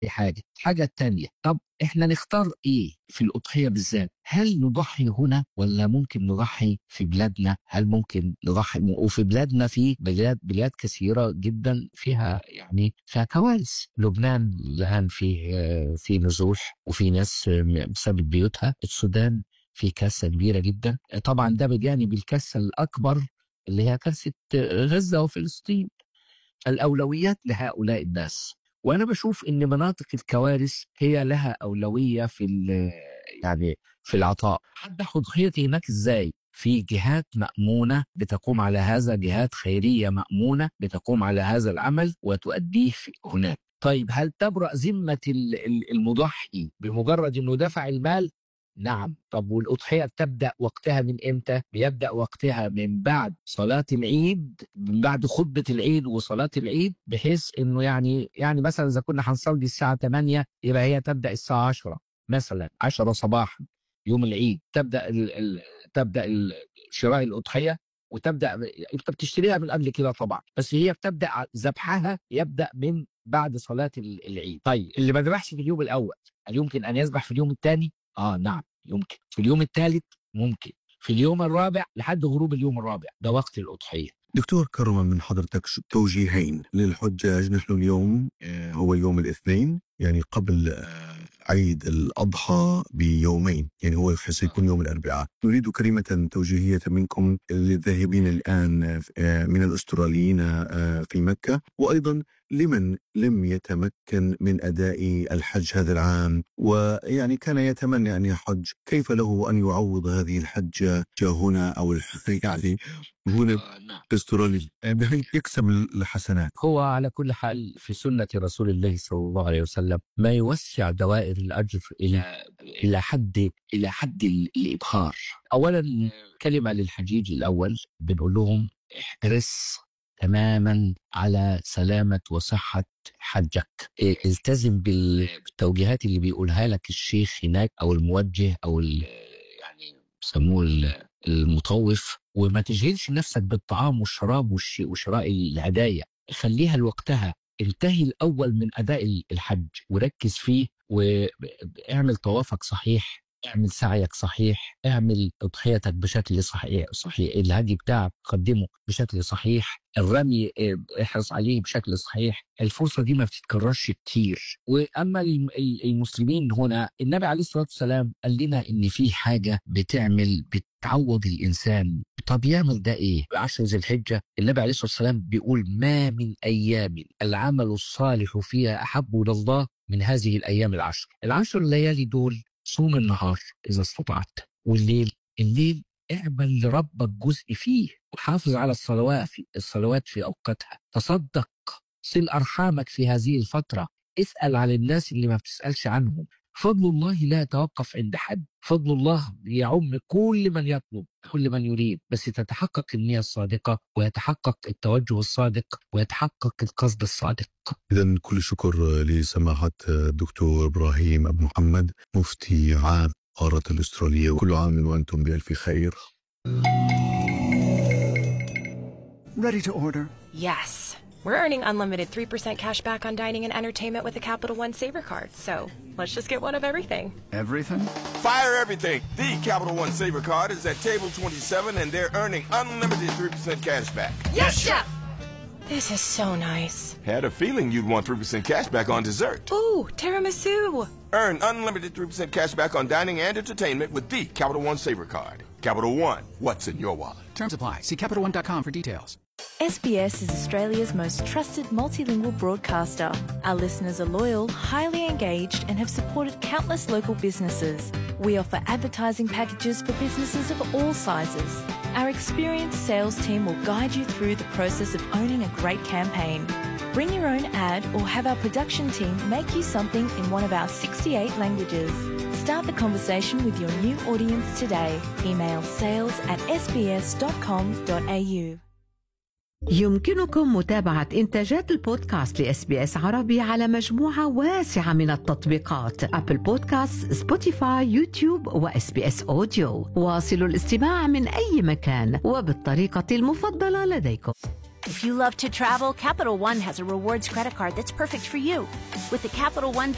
دي حاجه الحاجه الثانيه طب احنا نختار ايه في الاضحيه بالذات هل نضحي هنا ولا ممكن نضحي في بلادنا هل ممكن نضحي وفي بلادنا في بلاد بلاد كثيره جدا فيها يعني فيها كوارث لبنان الان في في نزوح وفي ناس بسبب بيوتها السودان في كارثه كبيره جدا طبعا ده بجانب الكارثه الاكبر اللي هي كارثه غزه وفلسطين الاولويات لهؤلاء الناس وانا بشوف ان مناطق الكوارث هي لها اولويه في يعني في العطاء حد ضحيتي هناك ازاي في جهات مأمونة بتقوم على هذا جهات خيرية مأمونة بتقوم على هذا العمل وتؤديه هناك طيب هل تبرأ ذمة المضحي بمجرد أنه دفع المال نعم طب والأضحية بتبدأ وقتها من إمتى؟ بيبدأ وقتها من بعد صلاة العيد من بعد خطبة العيد وصلاة العيد بحيث إنه يعني يعني مثلا إذا كنا هنصلي الساعة 8 يبقى هي تبدأ الساعة 10 مثلا 10 صباحا يوم العيد تبدأ ال ال تبدأ ال شراء الأضحية وتبدأ أنت بتشتريها من قبل كده طبعا بس هي بتبدأ ذبحها يبدأ من بعد صلاة العيد طيب اللي ما ذبحش في اليوم الأول هل يمكن أن يذبح في اليوم الثاني؟ اه نعم يمكن في اليوم الثالث ممكن في اليوم الرابع لحد غروب اليوم الرابع ده وقت الأضحية دكتور كرما من حضرتك توجيهين للحجاج نحن اليوم هو يوم الاثنين يعني قبل عيد الأضحى بيومين يعني هو سيكون يوم الأربعاء نريد كلمة توجيهية منكم للذاهبين الآن من الأستراليين في مكة وأيضا لمن لم يتمكن من أداء الحج هذا العام ويعني كان يتمنى أن يحج كيف له أن يعوض هذه الحجة هنا أو يعني هنا في استراليا بحيث يكسب الحسنات هو على كل حال في سنة رسول الله صلى الله عليه وسلم ما يوسع دوائر الأجر إلى إلى حد إلى حد الإبهار أولا كلمة للحجيج الأول بنقول لهم احرص تماما على سلامة وصحة حجك التزم بالتوجيهات اللي بيقولها لك الشيخ هناك أو الموجه أو يعني بيسموه المطوف وما تشغلش نفسك بالطعام والشراب وشراء الهدايا خليها لوقتها انتهي الأول من أداء الحج وركز فيه واعمل طوافك صحيح اعمل سعيك صحيح اعمل اضحيتك بشكل صحيح صحيح الهدي بتاعك قدمه بشكل صحيح الرمي احرص عليه بشكل صحيح الفرصة دي ما بتتكررش كتير وأما المسلمين هنا النبي عليه الصلاة والسلام قال لنا إن في حاجة بتعمل بتعوض الإنسان طب يعمل ده إيه؟ عشر ذي الحجة النبي عليه الصلاة والسلام بيقول ما من أيام العمل الصالح فيها أحب إلى الله من هذه الأيام العشر العشر الليالي دول صوم النهار إذا استطعت والليل الليل اعمل لربك جزء فيه وحافظ على الصلوات في الصلوات في أوقاتها تصدق صل أرحامك في هذه الفترة اسأل على الناس اللي ما بتسألش عنهم فضل الله لا يتوقف عند حد فضل الله يعم كل من يطلب كل من يريد بس تتحقق النية الصادقة ويتحقق التوجه الصادق ويتحقق القصد الصادق إذا كل شكر لسماحة الدكتور إبراهيم أبو محمد مفتي عام قارة الأسترالية وكل عام وأنتم بألف خير Ready to order? Yes. We're earning unlimited 3% cash back on dining and entertainment with the Capital One Saver card, so let's just get one of everything. Everything? Fire everything! The Capital One Saver card is at table 27 and they're earning unlimited 3% cash back. Yes, Chef! This is so nice. Had a feeling you'd want 3% cash back on dessert. Ooh, tiramisu! Earn unlimited 3% cash back on dining and entertainment with the Capital One Saver card. Capital One, what's in your wallet? Terms apply. See CapitalOne.com for details. SBS is Australia's most trusted multilingual broadcaster. Our listeners are loyal, highly engaged, and have supported countless local businesses. We offer advertising packages for businesses of all sizes. Our experienced sales team will guide you through the process of owning a great campaign. Bring your own ad or have our production team make you something in one of our 68 languages. Start the conversation with your new audience today. Email sales at sbs.com.au. يمكنكم متابعة إنتاجات البودكاست لإس بي إس عربي على مجموعة واسعة من التطبيقات أبل بودكاست، سبوتيفاي، يوتيوب وإس بي إس أوديو واصلوا الاستماع من أي مكان وبالطريقة المفضلة لديكم If you love to travel, Capital One has a rewards credit card that's perfect for you. With the Capital One